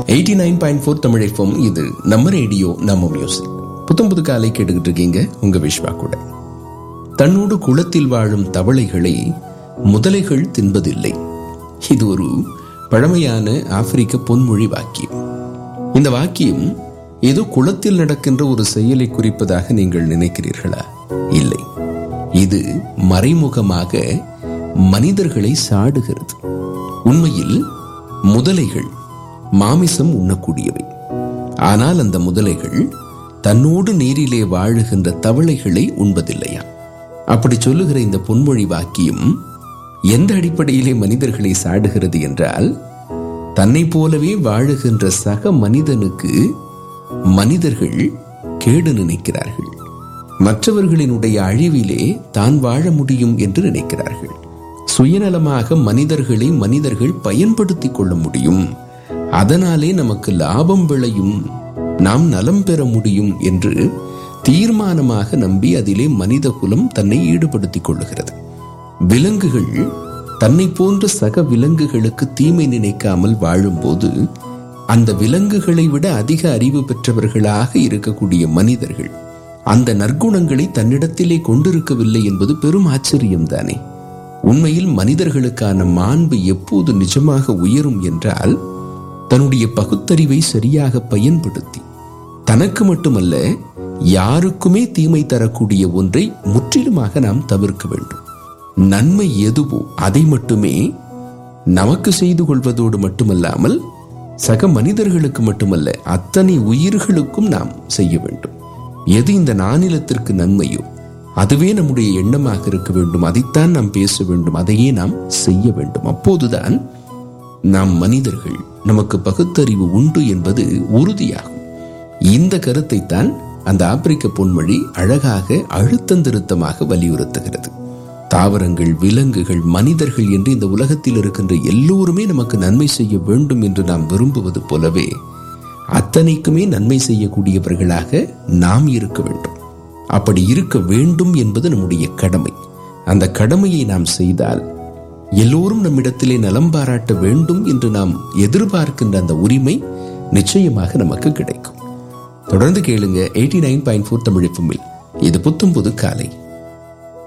eighty nine point four Tamil FM இது நம்ம radio நம்ம மியூசிக் புத்தம் புது காலை கேட்டுக்கிட்டு இருக்கீங்க உங்க விஸ்வா கூட தன்னோடு குளத்தில் வாழும் தவளைகளை முதலைகள் தின்பதில்லை இது ஒரு பழமையான ஆப்பிரிக்க பொன்மொழி வாக்கியம் இந்த வாக்கியம் ஏதோ குளத்தில் நடக்கின்ற ஒரு செயலை குறிப்பதாக நீங்கள் நினைக்கிறீர்களா இல்லை இது மறைமுகமாக மனிதர்களை சாடுகிறது உண்மையில் முதலைகள் மாமிசம் உண்ணக்கூடியவை ஆனால் அந்த முதலைகள் தன்னோடு நீரிலே வாழுகின்ற தவளைகளை உண்பதில்லையா அப்படி சொல்லுகிற இந்த பொன்மொழி வாக்கியம் எந்த அடிப்படையிலே மனிதர்களை சாடுகிறது என்றால் தன்னை போலவே வாழுகின்ற சக மனிதனுக்கு மனிதர்கள் கேடு நினைக்கிறார்கள் மற்றவர்களினுடைய அழிவிலே தான் வாழ முடியும் என்று நினைக்கிறார்கள் சுயநலமாக மனிதர்களை மனிதர்கள் பயன்படுத்திக் கொள்ள முடியும் அதனாலே நமக்கு லாபம் விளையும் நாம் நலம் பெற முடியும் என்று தீர்மானமாக நம்பி அதிலே மனித குலம் தன்னை ஈடுபடுத்திக் கொள்ளுகிறது விலங்குகள் தன்னை போன்ற சக விலங்குகளுக்கு தீமை நினைக்காமல் வாழும்போது அந்த விலங்குகளை விட அதிக அறிவு பெற்றவர்களாக இருக்கக்கூடிய மனிதர்கள் அந்த நற்குணங்களை தன்னிடத்திலே கொண்டிருக்கவில்லை என்பது பெரும் ஆச்சரியம்தானே உண்மையில் மனிதர்களுக்கான மாண்பு எப்போது நிஜமாக உயரும் என்றால் தன்னுடைய பகுத்தறிவை சரியாக பயன்படுத்தி தனக்கு மட்டுமல்ல யாருக்குமே தீமை தரக்கூடிய ஒன்றை முற்றிலுமாக நாம் தவிர்க்க வேண்டும் நன்மை எதுவோ அதை மட்டுமே நமக்கு செய்து கொள்வதோடு மட்டுமல்லாமல் சக மனிதர்களுக்கு மட்டுமல்ல அத்தனை உயிர்களுக்கும் நாம் செய்ய வேண்டும் எது இந்த நானிலத்திற்கு நன்மையோ அதுவே நம்முடைய எண்ணமாக இருக்க வேண்டும் அதைத்தான் நாம் பேச வேண்டும் அதையே நாம் செய்ய வேண்டும் அப்போதுதான் நாம் மனிதர்கள் நமக்கு பகுத்தறிவு உண்டு என்பது உறுதியாகும் இந்த கருத்தை தான் அந்த ஆப்பிரிக்க பொன்மொழி அழகாக அழுத்தந்திருத்தமாக வலியுறுத்துகிறது தாவரங்கள் விலங்குகள் மனிதர்கள் என்று இந்த உலகத்தில் இருக்கின்ற எல்லோருமே நமக்கு நன்மை செய்ய வேண்டும் என்று நாம் விரும்புவது போலவே அத்தனைக்குமே நன்மை செய்யக்கூடியவர்களாக நாம் இருக்க வேண்டும் அப்படி இருக்க வேண்டும் என்பது நம்முடைய கடமை அந்த கடமையை நாம் செய்தால் எல்லோரும் நம்மிடத்திலே நலம் பாராட்ட வேண்டும் என்று நாம் எதிர்பார்க்கின்ற அந்த உரிமை நிச்சயமாக நமக்கு கிடைக்கும் தொடர்ந்து கேளுங்க eighty nine point four Tamil இது புத்தும் புது காலை